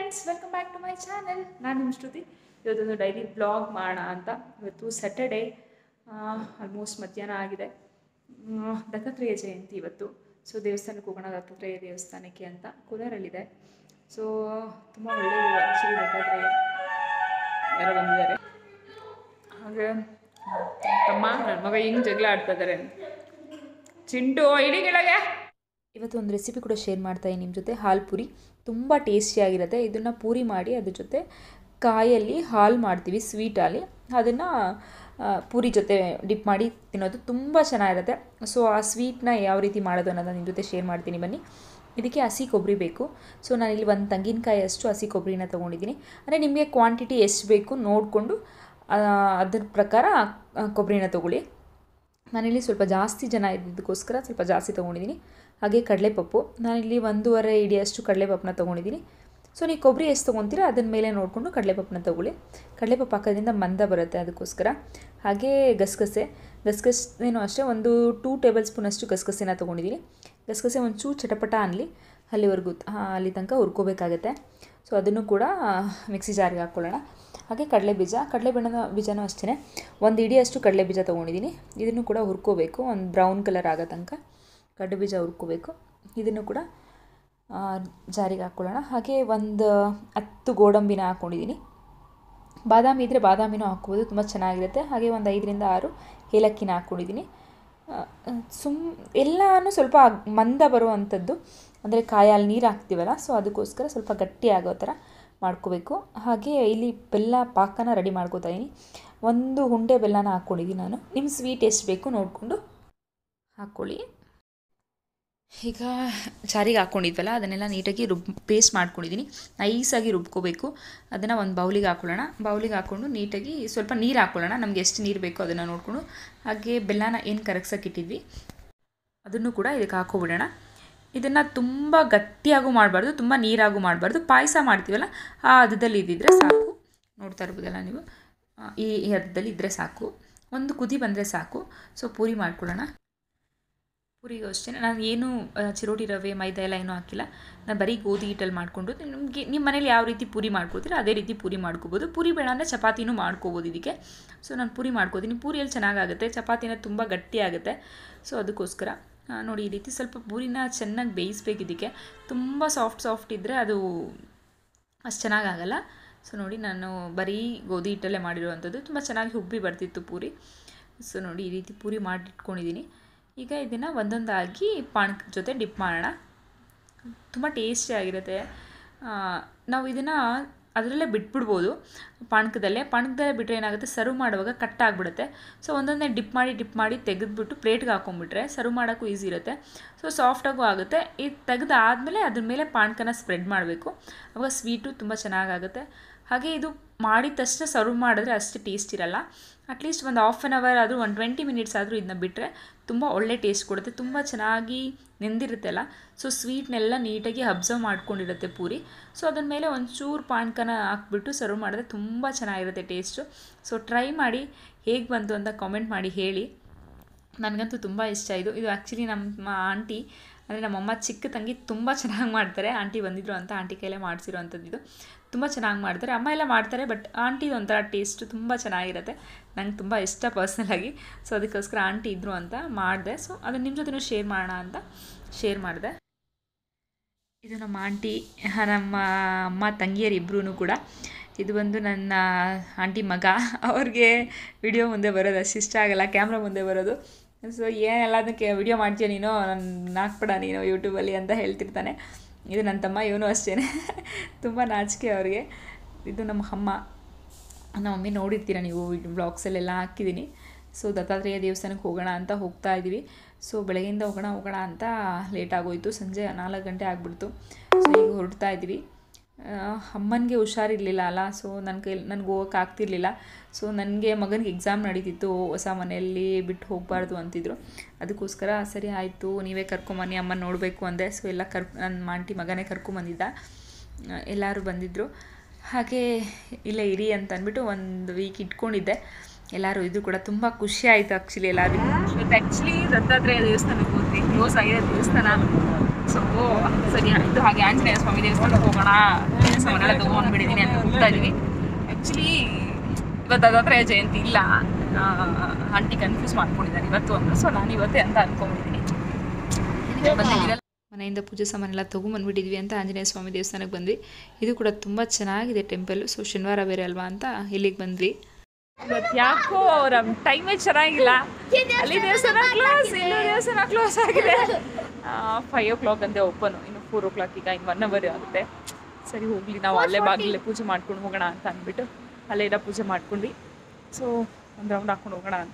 friends welcome back to my channel ನಾನು ನಿಮ್ಮ ಶ್ರುತಿ ಇವತ್ತೊಂದು ಡೈಲಿ ಬ್ಲಾಗ್ ಮಾಡೋಣ ಅಂತ ಇವತ್ತು ಸ್ಯಾಟರ್ಡೇ ಆಲ್ಮೋಸ್ಟ್ ಮಧ್ಯಾಹ್ನ ಆಗಿದೆ ಆ, ದತ್ತಾತ್ರೇಯ ಜಯಂತಿ ಇವತ್ತು ಸೊ ದೇವಸ್ಥಾನಕ್ಕೆ ಹೋಗೋಣ ದತ್ತಾತ್ರೇಯ ದೇವಸ್ಥಾನಕ್ಕೆ ಅಂತ ಕೋಲಾರಲ್ಲಿದೆ ಸೊ ತುಂಬ ಒಳ್ಳೆಯದು ಆ್ಯಕ್ಚುಲಿ ದತ್ತಾತ್ರೇಯ ಯಾರೋ ಬಂದಿದ್ದಾರೆ ಹಾಗೆ ತಮ್ಮ ನನ್ನ ಮಗ ಹಿಂಗೆ ಜಗಳ ಆಡ್ತಾ ಇದ್ದಾರೆ ಚಿಂಟು ಇಡೀ ಕೆಳಗೆ ಇವತ್ತು ಒಂದು ರೆಸಿಪಿ ಕೂಡ ಶೇರ್ ಮಾಡ್ತಾ ಇದ್ದೀನಿ ನಿಮ್ಮ ಜೊತೆ ಹಾಲು ಪೂರಿ ತುಂಬ ಟೇಸ್ಟಿಯಾಗಿರುತ್ತೆ ಇದನ್ನು ಪೂರಿ ಮಾಡಿ ಅದ್ರ ಜೊತೆ ಕಾಯಲ್ಲಿ ಹಾಲು ಮಾಡ್ತೀವಿ ಸ್ವೀಟಲ್ಲಿ ಅದನ್ನು ಪೂರಿ ಜೊತೆ ಡಿಪ್ ಮಾಡಿ ತಿನ್ನೋದು ತುಂಬ ಚೆನ್ನಾಗಿರುತ್ತೆ ಸೊ ಆ ಸ್ವೀಟ್ನ ಯಾವ ರೀತಿ ಮಾಡೋದು ಅನ್ನೋದನ್ನ ನಿಮ್ಮ ಜೊತೆ ಶೇರ್ ಮಾಡ್ತೀನಿ ಬನ್ನಿ ಇದಕ್ಕೆ ಹಸಿ ಕೊಬ್ಬರಿ ಬೇಕು ಸೊ ನಾನಿಲ್ಲಿ ಒಂದು ತೆಂಗಿನಕಾಯಿ ಅಷ್ಟು ಹಸಿ ಕೊಬ್ಬರಿನ ತೊಗೊಂಡಿದ್ದೀನಿ ಅಂದರೆ ನಿಮಗೆ ಕ್ವಾಂಟಿಟಿ ಎಷ್ಟು ಬೇಕು ನೋಡಿಕೊಂಡು ಅದ್ರ ಪ್ರಕಾರ ಆ, ಕೊಬ್ಬರಿನ ತೊಗೊಳ್ಳಿ ನಾನಿಲ್ಲಿ ಸ್ವಲ್ಪ ಜಾಸ್ತಿ ಜನ ಇದ್ದಿದ್ದಕ್ಕೋಸ್ಕರ ಸ್ವಲ್ಪ ಜಾಸ್ತಿ ತೊಗೊಂಡಿದ್ದೀನಿ ಹಾಗೆ ಕಡಲೆಪಪ್ಪು ನಾನಿಲ್ಲಿ ಒಂದೂವರೆ ಇಡಿಯಷ್ಟು ಕಡಲೆಪಪ್ಪನ್ನ ತೊಗೊಂಡಿದ್ದೀನಿ ಸೊ ನೀವು ಕೊಬ್ಬರಿ ಎಷ್ಟು ತೊಗೊತೀರಾ ಅದನ್ನ ಮೇಲೆ ನೋಡಿಕೊಂಡು ಕಡಲೆಪಪ್ಪನ್ನ ತೊಗೊಳ್ಳಿ ಕಡಲೆಪಪ್ಪು ಹಾಕೋದ್ರಿಂದ ಮಂದ ಬರುತ್ತೆ ಅದಕ್ಕೋಸ್ಕರ ಹಾಗೆ ಗಸಗಸೆ ಗಸಗಸೆನೂ ಅಷ್ಟೇ ಒಂದು ಟೂ ಟೇಬಲ್ ಸ್ಪೂನಷ್ಟು ಗಸಗಸೆನ ತೊಗೊಂಡಿದ್ದೀನಿ ಗಸಗಸೆ ಒಂಚೂರು ಚಟಪಟ ಅನ್ನಲಿ ಅಲ್ಲಿವರೆಗೂ ಆ, ಅಲ್ಲಿ ತನಕ ಹುರ್ಕೋಬೇಕಾಗತ್ತೆ ಸೊ ಅದನ್ನು ಕೂಡ ಮಿಕ್ಸಿ ಜಾರಿಗೆ ಹಾಕ್ಕೊಳ್ಳೋಣ ಹಾಗೆ ಕಡಲೆ ಬೀಜ ಕಡಲೆ ಬೀಜನ ಬೀಜನೂ ಅಷ್ಟೇ ಒಂದು ಇಡಿಯಷ್ಟು ಕಡಲೆ ಬೀಜ ತೊಗೊಂಡಿದ್ದೀನಿ ಇದನ್ನು ಕೂಡ ಹುರ್ಕೋಬೇಕು ಒಂದು ಬ್ರೌನ್ ಕಲರ್ ಆಗೋ ತನಕ ಕಡಲೆ ಬೀಜ ಹುರ್ಕೋಬೇಕು ಇದನ್ನು ಕೂಡ ಆ, ಜಾರಿಗೆ ಹಾಕ್ಕೊಳ್ಳೋಣ ಹಾಗೆ ಒಂದು ಹತ್ತು ಗೋಡಂಬಿನ ಹಾಕ್ಕೊಂಡಿದ್ದೀನಿ ಬಾದಾಮಿ ಇದ್ದರೆ ಬಾದಾಮಿನೂ ಹಾಕ್ಬೋದು ತುಂಬ ಚೆನ್ನಾಗಿರುತ್ತೆ ಹಾಗೆ ಒಂದು ಐದರಿಂದ ಆರು ಏಲಕ್ಕಿನ ಹಾಕ್ಕೊಂಡಿದ್ದೀನಿ ಸುಮ್ ಎಲ್ಲನೂ ಸ್ವಲ್ಪ ಮಂದ ಬರುವಂಥದ್ದು ಅಂದರೆ ಕಾಯಲ್ಲಿ ನೀರು ಹಾಕ್ತೀವಲ್ಲ ಸೊ ಅದಕ್ಕೋಸ್ಕರ ಸ್ವಲ್ಪ ಗಟ್ಟಿ ಆಗೋ ಥರ ಮಾಡ್ಕೋಬೇಕು ಹಾಗೆ ಇಲ್ಲಿ ಬೆಲ್ಲ ಪಾಕನ ರೆಡಿ ಮಾಡ್ಕೋತಾ ಇದ್ದೀನಿ ಒಂದು ಹುಂಡೆ ಬೆಲ್ಲನ ಹಾಕ್ಕೊಂಡಿದ್ದೀನಿ ನಾನು ನಿಮ್ಮ ಸ್ವೀಟ್ ಎಷ್ಟು ಬೇಕು ನೋಡಿಕೊಂಡು ಹಾಕ್ಕೊಳ್ಳಿ ಈಗ ಜಾರಿಗೆ ಹಾಕ್ಕೊಂಡಿದ್ವಲ್ಲ ಅದನ್ನೆಲ್ಲ ನೀಟಾಗಿ ರುಬ್ ಪೇಸ್ಟ್ ಮಾಡ್ಕೊಂಡಿದ್ದೀನಿ ನೈಸಾಗಿ ರುಬ್ಕೋಬೇಕು ಅದನ್ನು ಒಂದು ಬೌಲಿಗೆ ಹಾಕ್ಕೊಳ್ಳೋಣ ಬೌಲಿಗೆ ಹಾಕ್ಕೊಂಡು ನೀಟಾಗಿ ಸ್ವಲ್ಪ ನೀರು ಹಾಕ್ಕೊಳ್ಳೋಣ ನಮಗೆ ಎಷ್ಟು ನೀರು ಬೇಕೋ ಅದನ್ನು ನೋಡಿಕೊಂಡು ಹಾಗೆ ಬೆಲ್ಲನ ಏನು ಕರಗ್ಸೋಕ್ಕಿಟ್ಟಿದ್ವಿ ಅದನ್ನು ಕೂಡ ಇದಕ್ಕೆ ಹಾಕೋಬಿಡೋಣ ಇದನ್ನು ತುಂಬ ಗಟ್ಟಿಯಾಗೂ ಮಾಡಬಾರ್ದು ತುಂಬ ನೀರಾಗೂ ಮಾಡಬಾರ್ದು ಪಾಯಸ ಮಾಡ್ತೀವಲ್ಲ ಆ ಹದದಲ್ಲಿ ಇದ್ದಿದ್ರೆ ಸಾಕು ನೋಡ್ತಾ ಇರ್ಬೋದಲ್ಲ ನೀವು ಆ, ಈ ಈ ಹದದಲ್ಲಿ ಇದ್ದರೆ ಸಾಕು ಒಂದು ಕುದಿ ಬಂದರೆ ಸಾಕು ಸೊ ಪೂರಿ ಮಾಡ್ಕೊಳ್ಳೋಣ ಪೂರಿಗೂ ಅಷ್ಟೇ ನಾನು ಏನು ಆ, ಚಿರೋಟಿ ರವೆ ಮೈದಾ ಎಲ್ಲ ಏನೂ ಹಾಕಿಲ್ಲ ನಾನು ಬರೀ ಗೋಧಿ ಹಿಟ್ಟಲ್ಲಿ ಮಾಡಿಕೊಂಡು ನಿಮಗೆ ನಿಮ್ಮ ಮನೇಲಿ ಯಾವ ರೀತಿ ಪೂರಿ ಮಾಡ್ಕೋತೀರ ಅದೇ ರೀತಿ ಪೂರಿ ಮಾಡ್ಕೋಬೋದು ಪೂರಿ ಬೇಡ ಅಂದರೆ ಚಪಾತಿನೂ ಮಾಡ್ಕೋಬೋದು ಇದಕ್ಕೆ ಸೊ ನಾನು ಪೂರಿ ಮಾಡ್ಕೋತೀನಿ ಪೂರಿಯಲ್ಲಿ ಚೆನ್ನಾಗಾಗುತ್ತೆ ಚಪಾತಿನ ತುಂಬ ಗಟ್ಟಿ ಆಗುತ್ತೆ ಸೊ ಅದಕ್ಕೋಸ್ಕರ ಆ, ನೋಡಿ ಈ ರೀತಿ ಸ್ವಲ್ಪ ಪೂರಿನ ಚೆನ್ನಾಗಿ ಬೇಯಿಸ್ಬೇಕು ಇದಕ್ಕೆ ತುಂಬ ಸಾಫ್ಟ್ ಸಾಫ್ಟ್ ಇದ್ದರೆ ಅದು ಅಷ್ಟು ಚೆನ್ನಾಗಾಗಲ್ಲ ಸೊ ನೋಡಿ ನಾನು ಬರೀ ಗೋಧಿ ಹಿಟ್ಟಲ್ಲೇ ಮಾಡಿರುವಂಥದ್ದು ತುಂಬ ಚೆನ್ನಾಗಿ ಉಬ್ಬಿ ಬರ್ತಿತ್ತು ಪೂರಿ ಸೊ ನೋಡಿ ಈ ರೀತಿ ಪೂರಿ ಮಾಡಿಟ್ಕೊಂಡಿದ್ದೀನಿ ಈಗ ಇದನ್ನು ಒಂದೊಂದಾಗಿ ಪಾಣಕ ಜೊತೆ ಡಿಪ್ ಮಾಡೋಣ ತುಂಬ ಟೇಸ್ಟಿ ಆಗಿರುತ್ತೆ ಆ, ನಾವು ಇದನ್ನು ಅದರಲ್ಲೇ ಬಿಟ್ಬಿಡ್ಬೋದು ಪಾನಕದಲ್ಲೇ ಪಾನಕದಲ್ಲೇ ಬಿಟ್ಟರೆ ಏನಾಗುತ್ತೆ ಸರ್ವ್ ಮಾಡುವಾಗ ಕಟ್ ಆಗಿಬಿಡುತ್ತೆ ಸೊ ಒಂದೊಂದೇ ಡಿಪ್ ಮಾಡಿ ಡಿಪ್ ಮಾಡಿ ತೆಗೆದ್ಬಿಟ್ಟು ಪ್ಲೇಟ್ಗೆ ಹಾಕೊಂಡ್ಬಿಟ್ರೆ ಸರ್ವ್ ಮಾಡೋಕ್ಕೂ ಈಸಿ ಇರುತ್ತೆ ಸೊ ಸಾಫ್ಟಾಗೂ ಆಗುತ್ತೆ ಇದು ತೆಗೆದಾದಮೇಲೆ ಅದ್ರ ಮೇಲೆ ಪಾನಕನ ಸ್ಪ್ರೆಡ್ ಮಾಡಬೇಕು ಅವಾಗ ಸ್ವೀಟು ತುಂಬ ಚೆನ್ನಾಗಾಗುತ್ತೆ ಹಾಗೆ ಇದು ಮಾಡಿದ ತಕ್ಷಣ ಸರ್ವ್ ಮಾಡಿದ್ರೆ ಅಷ್ಟು ಟೇಸ್ಟ್ ಇರಲ್ಲ ಅಟ್ಲೀಸ್ಟ್ ಒಂದು ಹಾಫ್ ಆನ್ ಅವರ್ ಆದರೂ ಒಂದು ಟ್ವೆಂಟಿ ಮಿನಿಟ್ಸ್ ಆದರೂ ಇದನ್ನ ಬಿಟ್ಟರೆ ತುಂಬ ಒಳ್ಳೆ ಟೇಸ್ಟ್ ಕೊಡುತ್ತೆ ತುಂಬ ಚೆನ್ನಾಗಿ ನೆಂದಿರುತ್ತಲ್ಲ ಸೊ ಸ್ವೀಟ್ನೆಲ್ಲ ನೀಟಾಗಿ ಅಬ್ಸರ್ವ್ ಮಾಡ್ಕೊಂಡಿರುತ್ತೆ ಪೂರಿ ಸೊ ಅದ್ರ ಮೇಲೆ ಒಂಚೂರು ಪಾನಕನ ಹಾಕ್ಬಿಟ್ಟು ಸರ್ವ್ ಮಾಡಿದ್ರೆ ತುಂಬ ಚೆನ್ನಾಗಿರುತ್ತೆ ಟೇಸ್ಟು ಸೊ ಟ್ರೈ ಮಾಡಿ ಹೇಗೆ ಬಂತು ಅಂತ ಕಾಮೆಂಟ್ ಮಾಡಿ ಹೇಳಿ ನನಗಂತೂ ತುಂಬ ಇಷ್ಟ ಇದು ಇದು ಆ್ಯಕ್ಚುಲಿ ನಮ್ಮ ಆಂಟಿ ಅಂದರೆ ನಮ್ಮಮ್ಮ ಚಿಕ್ಕ ತಂಗಿ ತುಂಬ ಚೆನ್ನಾಗಿ ಮಾಡ್ತಾರೆ ಆಂಟಿ ಬಂದಿದ್ರು ಅಂತ ಆಂಟಿ ಕೈಲೇ ಮಾಡಿಸಿರೋ ಅಂಥದ್ದು ಇದು ತುಂಬ ಚೆನ್ನಾಗಿ ಮಾಡ್ತಾರೆ ಅಮ್ಮ ಎಲ್ಲ ಮಾಡ್ತಾರೆ ಬಟ್ ಆಂಟಿದು ಒಂಥರ ಟೇಸ್ಟು ತುಂಬ ಚೆನ್ನಾಗಿರುತ್ತೆ ನಂಗೆ ತುಂಬ ಇಷ್ಟ ಪರ್ಸ್ನಲಾಗಿ ಸೊ ಅದಕ್ಕೋಸ್ಕರ ಆಂಟಿ ಇದ್ದರು ಅಂತ ಮಾಡಿದೆ ಸೊ ಅದನ್ನು ನಿಮ್ಮ ಜೊತೆನೂ ಶೇರ್ ಮಾಡೋಣ ಅಂತ ಶೇರ್ ಮಾಡಿದೆ ಇದು ನಮ್ಮ ಆಂಟಿ ನಮ್ಮ ಅಮ್ಮ ತಂಗಿಯರು ಇಬ್ಬರೂ ಕೂಡ ಇದು ಬಂದು ನನ್ನ ಆಂಟಿ ಮಗ ಅವ್ರಿಗೆ ವಿಡಿಯೋ ಮುಂದೆ ಬರೋದು ಅಷ್ಟು ಇಷ್ಟ ಆಗಲ್ಲ ಕ್ಯಾಮ್ರಾ ಮುಂದೆ ಬರೋದು ಸೊ ಏನೆಲ್ಲದಕ್ಕೆ ವಿಡಿಯೋ ಮಾಡ್ತೀಯ ನೀನು ನನ್ನ ಹಾಕ್ಬೇಡ ನೀನು ಯೂಟ್ಯೂಬಲ್ಲಿ ಅಂತ ಹೇಳ್ತಿರ್ತಾನೆ ಇದು ನನ್ನ ತಮ್ಮ ಇವನು ಅಷ್ಟೇ ತುಂಬ ನಾಚಿಕೆ ಅವ್ರಿಗೆ ಇದು ನಮ್ಮ ಅಮ್ಮ ನಮ್ಮ ಮಮ್ಮಿ ನೋಡಿರ್ತೀರ ನೀವು ಬ್ಲಾಗ್ಸಲ್ಲೆಲ್ಲ ಹಾಕಿದ್ದೀನಿ ಸೊ ದತ್ತಾತ್ರೇಯ ದೇವಸ್ಥಾನಕ್ಕೆ ಹೋಗೋಣ ಅಂತ ಹೋಗ್ತಾ ಇದ್ದೀವಿ ಸೊ ಬೆಳಗ್ಗೆಯಿಂದ ಹೋಗೋಣ ಹೋಗೋಣ ಅಂತ ಲೇಟ್ ಆಗೋಯ್ತು ಸಂಜೆ ನಾಲ್ಕು ಗಂಟೆ ಆಗಿಬಿಡ್ತು ಸೊ ಈಗ ಹೊರಡ್ತಾ ಇದ್ದೀವಿ ಅಮ್ಮನಿಗೆ ಹುಷಾರಿರಲಿಲ್ಲ ಅಲ್ಲ ಸೊ ನನ್ನ ಕೈಲಿ ನನಗೆ ಹೋಗೋಕೆ ಆಗ್ತಿರ್ಲಿಲ್ಲ ಸೊ ನನಗೆ ಮಗನಿಗೆ ಎಕ್ಸಾಮ್ ನಡೀತಿತ್ತು ಹೊಸ ಮನೆಯಲ್ಲಿ ಬಿಟ್ಟು ಹೋಗಬಾರ್ದು ಅಂತಿದ್ರು ಅದಕ್ಕೋಸ್ಕರ ಸರಿ ಆಯಿತು ನೀವೇ ಕರ್ಕೊಂಬನ್ನಿ ಅಮ್ಮನ ನೋಡಬೇಕು ಅಂದೆ ಸೊ ಎಲ್ಲ ಕರ್ ನನ್ನ ಆಂಟಿ ಮಗನೇ ಕರ್ಕೊಂಬಂದಿದ್ದ ಎಲ್ಲರೂ ಬಂದಿದ್ದರು ಹಾಗೆ ಇಲ್ಲೇ ಇರಿ ಅಂತ ಅಂದ್ಬಿಟ್ಟು ಒಂದು ವೀಕ್ ಇಟ್ಕೊಂಡಿದ್ದೆ ಎಲ್ಲರೂ ಇದು ಕೂಡ ತುಂಬ ಖುಷಿ ಆಯಿತು ಆ್ಯಕ್ಚುಲಿ ಎಲ್ಲರಿಗೂ ಇವತ್ತು ಆ್ಯಕ್ಚುಲಿ ದತ್ತಾತ್ರೇಯ ದೇವಸ್ಥಾನಕ್ಕೆ ಹೋದ್ವಿ ಕ್ಲೋಸ್ ಆಗಿದೆ ದೇವಸ್ಥಾನ ಸೊ ಸರಿ ಆಯಿತು ಹಾಗೆ ಆಂಜನೇಯ ಸ್ವಾಮಿ ದೇವಸ್ಥಾನಕ್ಕೆ ಹೋಗೋಣ ಸಾಮಾನೆಲ್ಲ ತೊಗೊಂಡ್ಬಿಟ್ಟಿದ್ದೀನಿ ಅಂತ ಹೋಗ್ತಾ ಇದೀವಿ ಆ್ಯಕ್ಚುಲಿ ಇವತ್ತು ದತ್ತಾತ್ರೇಯ ಜಯಂತಿ ಇಲ್ಲ ಆಂಟಿ ಕನ್ಫ್ಯೂಸ್ ಮಾಡ್ಕೊಂಡಿದ್ದಾರೆ ಇವತ್ತು ಅಂತ ಸೊ ನಾನು ಇವತ್ತೇ ಅಂತ ಅನ್ಕೊಂಡಿದ್ದೀನಿ ಬಂದಿದ್ದೀರಲ್ಲ ಮನೆಯಿಂದ ಪೂಜೆ ಸಾಮಾನೆಲ್ಲ ತೊಗೊಂಬಂದ್ಬಿಟ್ಟಿದ್ವಿ ಅಂತ ಆಂಜನೇಯ ಸ್ವಾಮಿ ದೇವಸ್ಥಾನಕ್ಕೆ ಬಂದ್ವಿ ಇದು ಕೂಡ ತುಂಬ ಚೆನ್ನಾಗಿದೆ ಟೆಂಪಲ್ ಸೊ ಶನಿವಾರ ಬೇರೆ ಅಲ್ವಾ ಅಂತ ಇಲ್ಲಿಗೆ ಬಂದ್ವಿ ಇವತ್ತು ಯಾಕೋ ಅವರ ಟೈಮೇ ಚೆನ್ನಾಗಿಲ್ಲ ಅಲ್ಲಿ ದೇವಸ್ಥಾನ ಕ್ಲೋಸ್ ಇಲ್ಲಿ ದೇವಸ್ಥಾನ ಕ್ಲೋಸ್ ಆಗಿದೆ ಫೈವ್ ಓ ಕ್ಲಾಕ್ ಅಂತೆ ಓಪನು ಇನ್ನು ಫೋರ್ ಓ ಕ್ಲಾಕ್ ಈಗ ಇನ್ನು ಒನ್ ಅವರ್ ಆಗುತ್ತೆ ಸರಿ ಹೋಗ್ಲಿ ನಾವು ಅಲ್ಲೇ ಬಾಗಿಲೇ ಪೂಜೆ ಮಾಡ್ಕೊಂಡು ಹೋಗೋಣ ಅಂತ ಅಂದ್ಬಿಟ್ಟು ಅಲ್ಲೇ ಎಲ್ಲ ಪೂಜೆ ಮಾಡ್ಕೊಂಡ್ವಿ ಸೊ ಒಂದು ರೌಂಡ್ ಹಾಕೊಂಡು ಹೋಗೋಣ ಅಂತ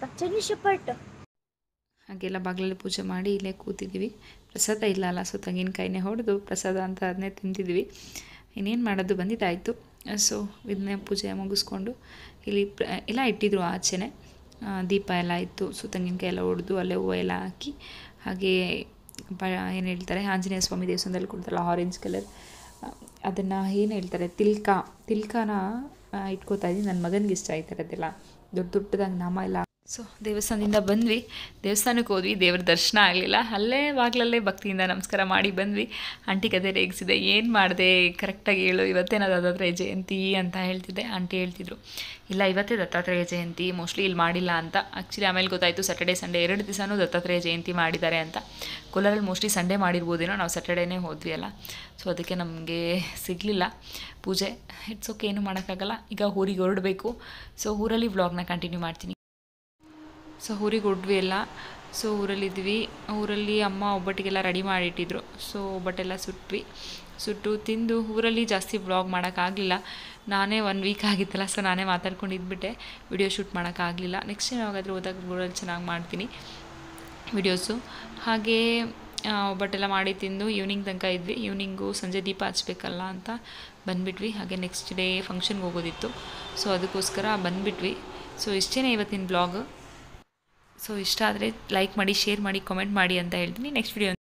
ಹಾಗೆಲ್ಲ ಬಾಗಿಲಲ್ಲಿ ಪೂಜೆ ಮಾಡಿ ಇಲ್ಲೇ ಕೂತಿದ್ದೀವಿ ಪ್ರಸಾದ ಇಲ್ಲ ಅಲ್ಲ ಸೊ ತೆಂಗಿನಕಾಯಿನೇ ಹೊಡೆದು ಪ್ರಸಾದ ಅಂತ ಅದನ್ನೇ ತಿಂತಿದ್ವಿ ಇನ್ನೇನು ಮಾಡೋದು ಬಂದಿದ್ದಾಯಿತು ಸೊ ಇದನ್ನೇ ಪೂಜೆ ಮುಗಿಸ್ಕೊಂಡು ಇಲ್ಲಿ ಪ್ರ ಎಲ್ಲ ಇಟ್ಟಿದ್ರು ಆಚೆನೆ ಆ, ದೀಪ ಎಲ್ಲ ಇತ್ತು ಸೊ ತೆಂಗಿನಕಾಯಿ ಎಲ್ಲ ಹೊಡೆದು ಅಲ್ಲೇ ಹೂವು ಎಲ್ಲ ಹಾಕಿ ಹಾಗೆ ಬ ಏನು ಹೇಳ್ತಾರೆ ಆಂಜನೇಯ ಸ್ವಾಮಿ ದೇವಸ್ಥಾನದಲ್ಲಿ ಕೊಡ್ತಾರಲ್ಲ ಆರೆಂಜ್ ಕಲರ್ ಅದನ್ನು ಏನು ಹೇಳ್ತಾರೆ ತಿಲ್ಕ ತಿಲ್ಕನ ಆ, ಇಟ್ಕೋತಾ ಇದ್ದೀನಿ ನನ್ನ ಮಗನಿಗೆ ಇಷ್ಟ ಈ ಥರದ್ದೆಲ್ಲ ದೊಡ್ಡ ದೊಡ್ಡದಾಗಿ ನಾಮ ಎಲ್ಲ ಸೊ ದೇವಸ್ಥಾನದಿಂದ ಬಂದ್ವಿ ದೇವಸ್ಥಾನಕ್ಕೆ ಹೋದ್ವಿ ದೇವ್ರ ದರ್ಶನ ಆಗಲಿಲ್ಲ ಅಲ್ಲೇ ಬಾಗ್ಲಲ್ಲೇ ಭಕ್ತಿಯಿಂದ ನಮಸ್ಕಾರ ಮಾಡಿ ಬಂದ್ವಿ ಆಂಟಿ ಕತೆ ರೇಗಿಸಿದೆ ಏನು ಮಾಡಿದೆ ಕರೆಕ್ಟಾಗಿ ಹೇಳು ಇವತ್ತೇ ನಾನು ದತ್ತಾತ್ರೇಯ ಜಯಂತಿ ಅಂತ ಹೇಳ್ತಿದ್ದೆ ಆಂಟಿ ಹೇಳ್ತಿದ್ರು ಇಲ್ಲ ಇವತ್ತೇ ದತ್ತಾತ್ರೇಯ ಜಯಂತಿ ಮೋಸ್ಟ್ಲಿ ಇಲ್ಲಿ ಮಾಡಿಲ್ಲ ಅಂತ ಆ್ಯಕ್ಚುಲಿ ಆಮೇಲೆ ಗೊತ್ತಾಯಿತು ಸ್ಯಾಟರ್ಡೇ ಸಂಡೇ ಎರಡು ದಿವಸನೂ ದತ್ತಾತ್ರೇಯ ಜಯಂತಿ ಮಾಡಿದ್ದಾರೆ ಅಂತ ಕೋಲಾರಲ್ಲಿ ಮೋಸ್ಟ್ಲಿ ಸಂಡೇ ಮಾಡಿರ್ಬೋದೇನೋ ನಾವು ಸ್ಯಾಟರ್ಡೇನೇ ಹೋದ್ವಿ ಅಲ್ಲ ಸೊ ಅದಕ್ಕೆ ನಮಗೆ ಸಿಗಲಿಲ್ಲ ಪೂಜೆ ಇಟ್ಸ್ ಓಕೆ ಏನು ಮಾಡೋಕ್ಕಾಗಲ್ಲ ಈಗ ಊರಿಗೆ ಹೊರಡಬೇಕು ಸೊ ಊರಲ್ಲಿ ವ್ಲಾಗ್ನ ಕಂಟಿನ್ಯೂ ಮಾಡ್ತೀನಿ ಸೊ ಊರಿಗೆ ಹೊರಡ್ವಿ ಎಲ್ಲ ಸೊ ಊರಲ್ಲಿದ್ವಿ ಊರಲ್ಲಿ ಅಮ್ಮ ಒಬ್ಬಟ್ಟಿಗೆಲ್ಲ ರೆಡಿ ಮಾಡಿಟ್ಟಿದ್ರು ಸೊ ಒಬ್ಬಟ್ಟೆಲ್ಲ ಸುಟ್ವಿ ಸುಟ್ಟು ತಿಂದು ಊರಲ್ಲಿ ಜಾಸ್ತಿ ವ್ಲಾಗ್ ಮಾಡೋಕ್ಕಾಗಲಿಲ್ಲ ನಾನೇ ಒನ್ ವೀಕ್ ಆಗಿತ್ತಲ್ಲ ಸೊ ನಾನೇ ಮಾತಾಡ್ಕೊಂಡು ಇದ್ಬಿಟ್ಟೆ ವಿಡಿಯೋ ಶೂಟ್ ಮಾಡೋಕ್ಕಾಗಲಿಲ್ಲ ನೆಕ್ಸ್ಟ್ ಟೈಮ್ ಯಾವಾಗಾದರೂ ಹೋದಾಗ ಊರಲ್ಲಿ ಚೆನ್ನಾಗಿ ಮಾಡ್ತೀನಿ ವಿಡಿಯೋಸು ಹಾಗೇ ಆ, ಒಬ್ಬಟ್ಟೆಲ್ಲ ಮಾಡಿ ತಿಂದು ಈವ್ನಿಂಗ್ ತನಕ ಇದ್ವಿ ಈವ್ನಿಂಗು ಸಂಜೆ ದೀಪ ಹಚ್ಬೇಕಲ್ಲ ಅಂತ ಬಂದುಬಿಟ್ವಿ ಹಾಗೆ ನೆಕ್ಸ್ಟ್ ಡೇ ಫಂಕ್ಷನ್ಗೆ ಹೋಗೋದಿತ್ತು ಸೊ ಅದಕ್ಕೋಸ್ಕರ ಬಂದುಬಿಟ್ವಿ ಸೊ ಇಷ್ಟೇ ಇವತ್ತಿನ ಬ್ಲಾಗ್ ಸೊ ಇಷ್ಟ ಆದರೆ ಲೈಕ್ ಮಾಡಿ ಶೇರ್ ಮಾಡಿ ಕಾಮೆಂಟ್ ಮಾಡಿ ಅಂತ ಹೇಳ್ತೀನಿ ನೆಕ್ಸ್ಟ್ ವಿಡಿಯೋ